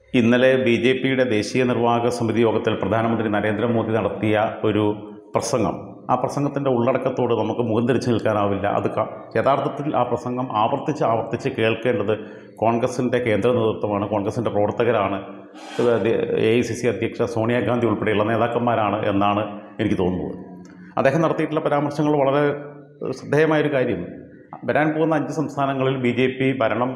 ഇന്നലെ B J പിയുടെ ദേശീയ നിർവാഹക സമിതി യോഗത്തിൽ പ്രധാനമന്ത്രി നരേന്ദ്രമോദി നടത്തിയ ഒരു പ്രസംഗം ആ പ്രസംഗത്തിൻ്റെ ഉള്ളടക്കത്തോട് നമുക്ക് മുഖം തിരിച്ചു നിൽക്കാനാവില്ല അത് ക- യഥാർത്ഥത്തിൽ ആ പ്രസംഗം ആവർത്തിച്ച് ആവർത്തിച്ച് കേൾക്കേണ്ടത് കോൺഗ്രസിൻ്റെ കേന്ദ്ര നേതൃത്വമാണ് കോൺഗ്രസിൻ്റെ പ്രവർത്തകരാണ് എ ഐ സി സി അധ്യക്ഷ സോണിയാഗാന്ധി ഉൾപ്പെടെയുള്ള നേതാക്കന്മാരാണ് എന്നാണ് എനിക്ക് തോന്നുന്നത് അദ്ദേഹം നടത്തിയിട്ടുള്ള പരാമർശങ്ങൾ വളരെ ശ്രദ്ധേയമായൊരു കാര്യം വരാൻ പോകുന്ന അഞ്ച് സംസ്ഥാനങ്ങളിൽ ബി ജെ പി ഭരണം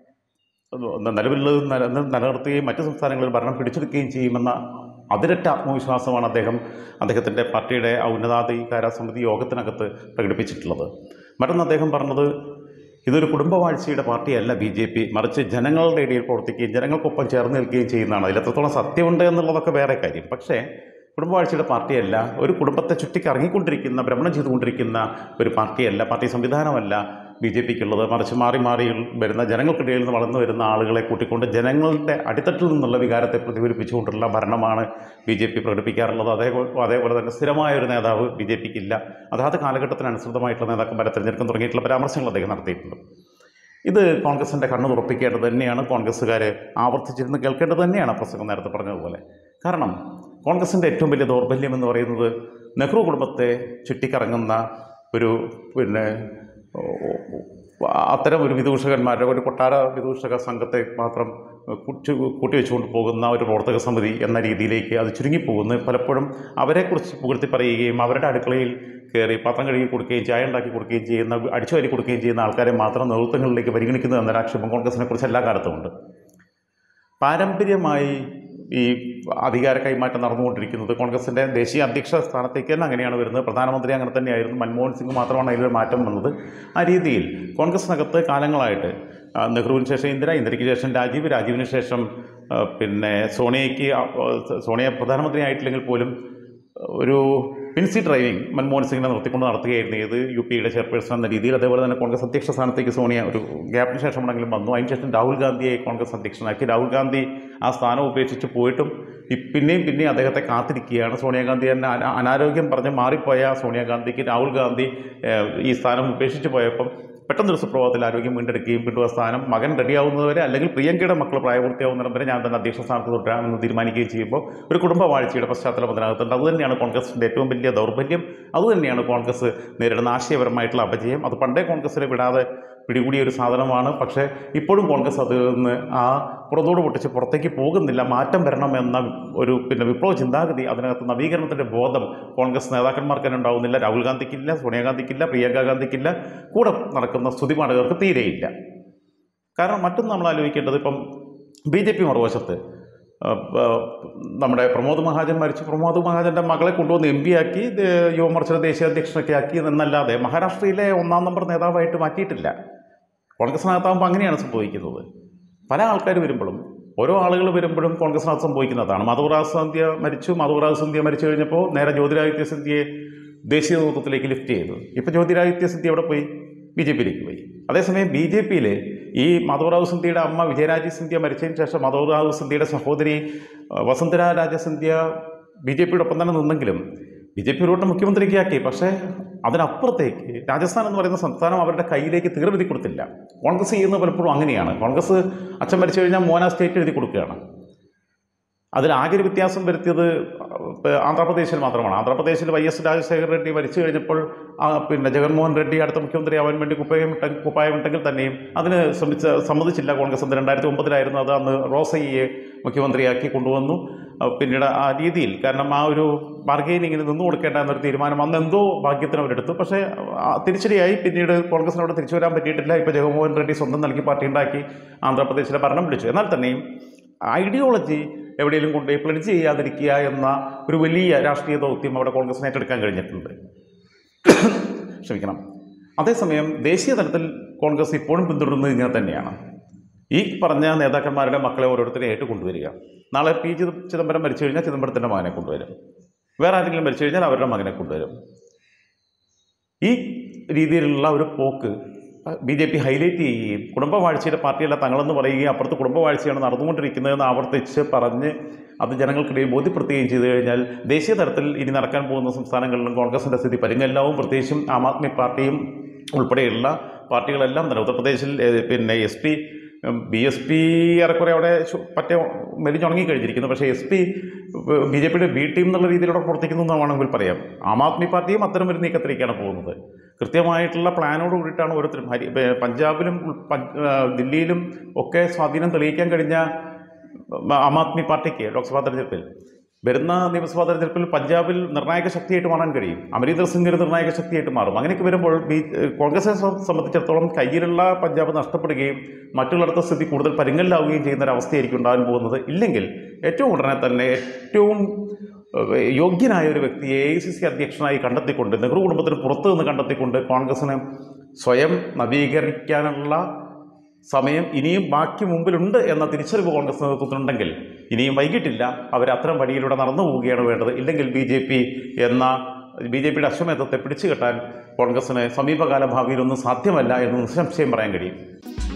നിലവിൽ നില നിലനിർത്തുകയും മറ്റ് സംസ്ഥാനങ്ങളിൽ ഭരണം പിടിച്ചെടുക്കുകയും ചെയ്യുമെന്ന അതിരറ്റ ആത്മവിശ്വാസമാണ് അദ്ദേഹം അദ്ദേഹത്തിൻ്റെ പാർട്ടിയുടെ ആ ഉന്നതാധികാര സമിതി യോഗത്തിനകത്ത് പ്രകടിപ്പിച്ചിട്ടുള്ളത് മറ്റൊന്ന് അദ്ദേഹം പറഞ്ഞത് ഇതൊരു കുടുംബവാഴ്ചയുടെ പാർട്ടിയല്ല ബി ജെ പി മറിച്ച് ജനങ്ങളുടെ ഇടയിൽ പ്രവർത്തിക്കുകയും ജനങ്ങൾക്കൊപ്പം ചേർന്ന് നിൽക്കുകയും ചെയ്യുന്നതാണ് അതിൽ എത്രത്തോളം സത്യമുണ്ട് എന്നുള്ളതൊക്കെ വേറെ കാര്യം പക്ഷേ കുടുംബവാഴ്ചയുടെ പാർട്ടിയല്ല ഒരു കുടുംബത്തെ ചുറ്റിക്കറങ്ങിക്കൊണ്ടിരിക്കുന്ന ഭ്രമണം ചെയ്തുകൊണ്ടിരിക്കുന്ന ഒരു പാർട്ടിയല്ല പാർട്ടി സംവിധാനമല്ല ബി ജെ പിക്കുള്ളത് മറിച്ച് മാറി മാറി വരുന്ന ജനങ്ങൾക്കിടയിൽ നിന്ന് വളർന്നു വരുന്ന ആളുകളെ കൂട്ടിക്കൊണ്ട് ജനങ്ങളുടെ അടിത്തട്ടിൽ നിന്നുള്ള വികാരത്തെ പ്രതിഫലിപ്പിച്ചുകൊണ്ടുള്ള ഭരണമാണ് ബി ജെ പി പ്രകടിപ്പിക്കാറുള്ളത് അതേപോലെ അതേപോലെ തന്നെ സ്ഥിരമായ ഒരു നേതാവ് ബി ജെ പിക്കില്ല അതാത് കാലഘട്ടത്തിനനുസൃതമായിട്ടുള്ള നേതാക്കന്മാരെ തിരഞ്ഞെടുക്കാൻ തുടങ്ങിയിട്ടുള്ള പരാമർശങ്ങൾ അദ്ദേഹം നടത്തിയിട്ടുണ്ട് ഇത് കോൺഗ്രസിൻ്റെ കണ്ണ് തുറപ്പിക്കേണ്ടത് തന്നെയാണ് കോൺഗ്രസ്സുകാർ ആവർത്തിച്ചിരുന്ന് കേൾക്കേണ്ടത് തന്നെയാണ് ആ പ്രസംഗം നേരത്തെ പറഞ്ഞതുപോലെ കാരണം കോൺഗ്രസിൻ്റെ ഏറ്റവും വലിയ ദൗർബല്യം എന്ന് പറയുന്നത് നെഹ്റു കുടുംബത്തെ ചുറ്റിക്കറങ്ങുന്ന ഒരു പിന്നെ ഓ, ഓ, അത്തരം ഒരു വിദൂഷകന്മാരുടെ ഒരു കൊട്ടാര വിദൂഷക സംഘത്തെ മാത്രം കുട്ടി കൂട്ടിവെച്ചുകൊണ്ട് പോകുന്ന ഒരു പ്രവർത്തക സമിതി എന്ന രീതിയിലേക്ക് അത് ചുരുങ്ങിപ്പോകുന്നു പലപ്പോഴും അവരെക്കുറിച്ച് പുകഴ്ത്തി പറയുകയും അവരുടെ അടുക്കളയിൽ കയറി പാത്രം കഴുകി കൊടുക്കുകയും ചായ ഉണ്ടാക്കി കൊടുക്കുകയും ചെയ്യുന്ന അടിച്ചു വാരി കൊടുക്കുകയും ചെയ്യുന്ന ആൾക്കാരെ മാത്രം നേതൃത്വങ്ങളിലേക്ക് പരിഗണിക്കുന്നു എന്നൊരു ആക്ഷേപം കോൺഗ്രസിനെ കുറിച്ച് എല്ലാ കാലത്തുമുണ്ട് പാരമ്പര്യമായി ഈ അധികാര കൈമാറ്റം നടന്നുകൊണ്ടിരിക്കുന്നത് കോൺഗ്രസിൻ്റെ ദേശീയ അധ്യക്ഷ സ്ഥാനത്തേക്ക് തന്നെ അങ്ങനെയാണ് വരുന്നത് പ്രധാനമന്ത്രി അങ്ങനെ തന്നെയായിരുന്നു മൻമോഹൻ സിംഗ് മാത്രമാണ് അതിലൊരു മാറ്റം വന്നത് ആ രീതിയിൽ കോൺഗ്രസിനകത്ത് കാലങ്ങളായിട്ട് ആ, നെഹ്റുവിന് ശേഷം ഇന്ദിര ഇന്ദിരയ്ക്ക് ശേഷം രാജീവ് രാജീവിന് ശേഷം ആ, പിന്നെ സോണിയയ്ക്ക് ആ, സോണിയ പ്രധാനമന്ത്രി ആയിട്ടില്ലെങ്കിൽ പോലും ഒരു പിൻസി ഡ്രൈവിംഗ് മൻമോഹൻ സിംഗിനെ നിർത്തിക്കൊണ്ട് നടത്തുകയായിരുന്നു ഇത് യു പിയുടെ ചെയർപേഴ്സൺ എന്ന രീതിയിൽ അതേപോലെ തന്നെ കോൺഗ്രസ് അധ്യക്ഷ സ്ഥാനത്തേക്ക് സോണിയ ഒരു ഗ്യാപ്പിന് ശേഷമാണെങ്കിലും വന്നു അതിനുശേഷം രാഹുൽ ഗാന്ധിയെ കോൺഗ്രസ് അധ്യക്ഷനാക്കി രാഹുൽ ഗാന്ധി ആ സ്ഥാനം ഉപേക്ഷിച്ച് പോയിട്ടും ഈ പിന്നെയും പിന്നെയും അദ്ദേഹത്തെ കാത്തിരിക്കുകയാണ് സോണിയാഗാന്ധി തന്നെ അനാ- അനാരോഗ്യം പറഞ്ഞ് മാറിപ്പോയ സോണിയാഗാന്ധിക്ക് രാഹുൽ ഗാന്ധി ഏഹ്, ഈ സ്ഥാനം ഉപേക്ഷിച്ച് പോയപ്പം പെട്ടെന്നൊരു സുപ്രഭാതത്തിൽ ആരോഗ്യം വീണ്ടെടുക്കുകയും വീണ്ടും ആ സ്ഥാനം മകൻ റെഡിയാവുന്നതുവരെ അല്ലെങ്കിൽ പ്രിയങ്കയുടെ മക്കൾ പ്രായപൂർത്തിയാവുന്നിടം വരെ ഞാൻ തന്നെ അധ്യക്ഷ സ്ഥാനത്ത് തുടരാമെന്ന് തീരുമാനിക്കുകയും ചെയ്യുമ്പോൾ ഒരു കുടുംബവാഴ്ചയുടെ പശ്ചാത്തലം അതിനകത്തുണ്ട് അതുതന്നെയാണ് കോൺഗ്രസിൻ്റെ ഏറ്റവും വലിയ ദൗർബല്യം അതുതന്നെയാണ് കോൺഗ്രസ് നേരിടുന്ന ആശയപരമായിട്ടുള്ള അപജയം അത് പണ്ടേ കോൺഗ്രസിനെ വിടാതെ പിടികൂടിയ ഒരു സാധനമാണ് പക്ഷേ ഇപ്പോഴും കോൺഗ്രസ് അതിൽ നിന്ന് ആ പുറത്തോട് പൊട്ടിച്ച് പുറത്തേക്ക് പോകുന്നില്ല മാറ്റം വരണം എന്ന ഒരു പിന്നെ വിപ്ലവ ചിന്താഗതി അതിനകത്ത് നവീകരണത്തിൻ്റെ ബോധം കോൺഗ്രസ് നേതാക്കന്മാർക്ക് തന്നെ ഉണ്ടാവുന്നില്ല രാഹുൽ ഗാന്ധിക്കില്ല സോണിയാഗാന്ധിക്കില്ല പ്രിയങ്ക ഗാന്ധിക്കില്ല കൂടെ നടക്കുന്ന സ്തുതിപാഠകർക്ക് തീരെയില്ല കാരണം മറ്റൊന്ന് നമ്മൾ ആലോചിക്കേണ്ടത് ഇപ്പം ബി ജെ പി മറുവശത്ത് ആ, ആ, നമ്മുടെ പ്രമോദ് മഹാജൻ മരിച്ചു പ്രമോദ് മഹാജൻ്റെ മകളെ കൊണ്ടുവന്ന് എം പി ആക്കി ഇത് യുവമോർച്ചയുടെ ദേശീയ അധ്യക്ഷനൊക്കെ ആക്കി എന്നല്ലാതെ മഹാരാഷ്ട്രയിലെ ഒന്നാം നമ്പർ നേതാവായിട്ട് മാറ്റിയിട്ടില്ല കോൺഗ്രസിനകത്താകുമ്പോൾ അങ്ങനെയാണ് സംഭവിക്കുന്നത് പല ആൾക്കാർ വരുമ്പോഴും ഓരോ ആളുകൾ വരുമ്പോഴും കോൺഗ്രസിനകത്ത് സംഭവിക്കുന്നതാണ് മധുറാജ് സന്ധ്യ മരിച്ചു മധുറാജ് സന്ധ്യ മരിച്ചു കഴിഞ്ഞപ്പോൾ നേരെ ജ്യോതിരാദിത്യ സിന്ധ്യയെ ദേശീയ നേതൃത്വത്തിലേക്ക് ലിഫ്റ്റ് ചെയ്തു ഇപ്പോൾ ജ്യോതിരാദിത്യ സിന്ധ്യ എവിടെ പോയി ബി ജെ പിയിലേക്ക് പോയി അതേസമയം ബി ജെ പിയിൽ ഈ മാധവറാവു സിന്ധ്യയുടെ അമ്മ വിജയരാജ സിന്ധ്യ മരിച്ചതിന് ശേഷം മാധവറാവു സിന്ധ്യയുടെ സഹോദരി അഹ്, വസുന്ധര രാജ സിന്ധ്യ ബി ജെ പിയുടെ ഒപ്പം തന്നെ നിന്നെങ്കിലും ബി ജെ പി ഒരു വട്ടം മുഖ്യമന്ത്രിക്കാക്കി പക്ഷേ അതിനപ്പുറത്തേക്ക് രാജസ്ഥാൻ എന്ന് പറയുന്ന സംസ്ഥാനം അവരുടെ കയ്യിലേക്ക് തീർവെഴുതി കൊടുത്തില്ല കോൺഗ്രസ് ചെയ്യുന്നത് പലപ്പോഴും അങ്ങനെയാണ് കോൺഗ്രസ് അച്ഛൻ മരിച്ചു കഴിഞ്ഞാൽ മോന സ്റ്റേറ്റ് എഴുതി കൊടുക്കുകയാണ് അതിൽ ആകെ ഒരു വ്യത്യാസം വരുത്തിയത് ഏഹ്, ആന്ധ്രാപ്രദേശിൽ മാത്രമാണ് ആന്ധ്രാപ്രദേശിൽ വൈ എസ് രാജശേഖർ റെഡ്ഡി മരിച്ചു കഴിഞ്ഞപ്പോൾ ആ, പിന്നെ ജഗൻമോഹൻ റെഡ്ഡി അടുത്ത മുഖ്യമന്ത്രി ആവാൻ വേണ്ടി കുപ്പായം ഇട്ട കുപ്പായമിട്ടെങ്കിൽ തന്നെയും അതിന് ശ്രമിച്ച സമ്മതിച്ചില്ല കോൺഗ്രസ് അന്ന് രണ്ടായിരത്തി ഒമ്പതിലായിരുന്നു അത് അന്ന് റോസയ്യെ മുഖ്യമന്ത്രിയാക്കി കൊണ്ടുവന്നു ആ, പിന്നീട് ആ രീതിയിൽ കാരണം ആ ഒരു ബാർഗെയിനിങ്ങിന് നിന്നു കൊടുക്കേണ്ട എന്നൊരു തീരുമാനം അന്ന് എന്തോ ഭാഗ്യത്തിന് അവരെടുത്തു പക്ഷേ ആ, തിരിച്ചടിയായി പിന്നീട് കോൺഗ്രസിനോട് തിരിച്ചു വരാൻ പറ്റിയിട്ടില്ല ഇപ്പോൾ ജഗൻമോഹൻ റെഡ്ഡി സ്വന്തം നൽകി പാർട്ടി ഉണ്ടാക്കി ആന്ധ്രാപ്രദേശിലെ ഭരണം പിടിച്ചു എന്നാൽ തന്നെയും ഐഡിയോളജി എവിടെയെങ്കിലും കൊണ്ടുപോയി പ്ലഡ്ജ് ചെയ്യാതിരിക്കുക എന്ന ഒരു വലിയ രാഷ്ട്രീയ ദൗത്യം അവിടെ കോൺഗ്രസിന് ഏറ്റെടുക്കാൻ കഴിഞ്ഞിട്ടുണ്ട് ക്ഷമിക്കണം അതേസമയം ദേശീയ തലത്തിൽ കോൺഗ്രസ് ഇപ്പോഴും പിന്തുടരുന്നത് ഇങ്ങനെ തന്നെയാണ് ഈ പറഞ്ഞ നേതാക്കന്മാരുടെ മക്കളെ ഓരോരുത്തരെ ആയിട്ട് കൊണ്ടുവരിക നാളെ പി ചിദം ചിദംബരം മരിച്ചു കഴിഞ്ഞാൽ ചിദംബരത്തിൻ്റെ മകനെ കൊണ്ടുവരും വേറെ ആരെങ്കിലും മരിച്ചു കഴിഞ്ഞാൽ അവരുടെ മകനെ കൊണ്ടുവരും ഈ രീതിയിലുള്ള ഒരു പോക്ക് ബി ജെ പി ഹൈലൈറ്റ് ചെയ്യുകയും കുടുംബവാഴ്ചയുടെ പാർട്ടിയല്ല തങ്ങളെന്ന് പറയുകയും അപ്പുറത്ത് കുടുംബവാഴ്ചയാണ് നടന്നുകൊണ്ടിരിക്കുന്നതെന്ന് ആവർത്തിച്ച് പറഞ്ഞ് അത് ജനങ്ങൾക്കിടയിൽ ബോധ്യപ്പെടുത്തുകയും ചെയ്തു കഴിഞ്ഞാൽ ദേശീയ തലത്തിൽ ഇനി നടക്കാൻ പോകുന്ന സംസ്ഥാനങ്ങളിലും കോൺഗ്രസിൻ്റെ സ്ഥിതി പരിങ്ങല്ലാവും പ്രത്യേകിച്ചും ആം ആദ്മി പാർട്ടിയും ഉൾപ്പെടെയുള്ള പാർട്ടികളെല്ലാം തന്നെ ഉത്തർപ്രദേശിൽ ഏഹ്, പിന്നെ S P B S P ഏറെക്കുറെ അവിടെ ശു- പറ്റേ മെലിഞ്ഞുണങ്ങി കഴിഞ്ഞിരിക്കുന്നു പക്ഷേ എസ് പി ബി ജെ പിയുടെ ബി ടീം എന്നുള്ള രീതിയിലൂടെ പ്രവർത്തിക്കുന്നു എന്ന് വേണമെങ്കിൽ പറയാം ആം ആദ്മി പാർട്ടിയും അത്തരം ഒരു നീക്കത്തിലേക്കാണ് പോകുന്നത് കൃത്യമായിട്ടുള്ള പ്ലാനോട് കൂടിയിട്ടാണ് ഓരോരുത്തരും ഹരി ഏ, പഞ്ചാബിലും പഞ്ച്- ആ, ദില്ലിയിലും ഒക്കെ സ്വാധീനം തെളിയിക്കാൻ കഴിഞ്ഞ ആം ആദ്മി പാർട്ടിക്ക് ലോക്സഭാ തെരഞ്ഞെടുപ്പിൽ വരുന്ന നിയമസഭാ തെരഞ്ഞെടുപ്പിൽ പഞ്ചാബിൽ നിർണായക ശക്തിയായിട്ട് മാറാൻ കഴിയും അമരീന്ദർ സിംഗ് ഒരു നിർണായക ശക്തിയായിട്ട് മാറും അങ്ങനെയൊക്കെ വരുമ്പോൾ ബി കോൺഗ്രസിനെ സം- സംബന്ധിച്ചിടത്തോളം കയ്യിലുള്ള പഞ്ചാബ് നഷ്ടപ്പെടുകയും മറ്റുള്ളിടത്ത സ്ഥിതി കൂടുതൽ പരുങ്ങലിലാവുകയും ചെയ്യുന്ന ഒരു അവസ്ഥയായിരിക്കും ഉണ്ടാകാൻ പോകുന്നത് ഇല്ലെങ്കിൽ ഏറ്റവും ഉടനെ തന്നെ ഏറ്റവും ഏഹ്, യോഗ്യനായ ഒരു വ്യക്തിയെ എ ഐ സി സി അധ്യക്ഷനായി കണ്ടെത്തിക്കൊണ്ട് നെഹ്റു കുടുംബത്തിന് പുറത്തു നിന്ന് കണ്ടെത്തിക്കൊണ്ട് കോൺഗ്രസിനെ സ്വയം നവീകരിക്കാനുള്ള സമയം ഇനിയും ബാക്കി മുമ്പിലുണ്ട് എന്ന തിരിച്ചറിവ് കോൺഗ്രസ് നേതൃത്വത്തിനുണ്ടെങ്കിൽ ഇനിയും വൈകിട്ടില്ല അവർ അത്തരം വഴിയിലൂടെ നടന്നു പോവുകയാണ് വേണ്ടത് ഇല്ലെങ്കിൽ ബി ജെ പി എന്ന ബി ജെ പിയുടെ അശ്വമേധത്തെ പിടിച്ചു കെട്ടാൻ കോൺഗ്രസിന് സമീപകാല ഭാവിയിലൊന്നും സാധ്യമല്ല എന്ന് നിസ്സംശയം പറയാൻ കഴിയും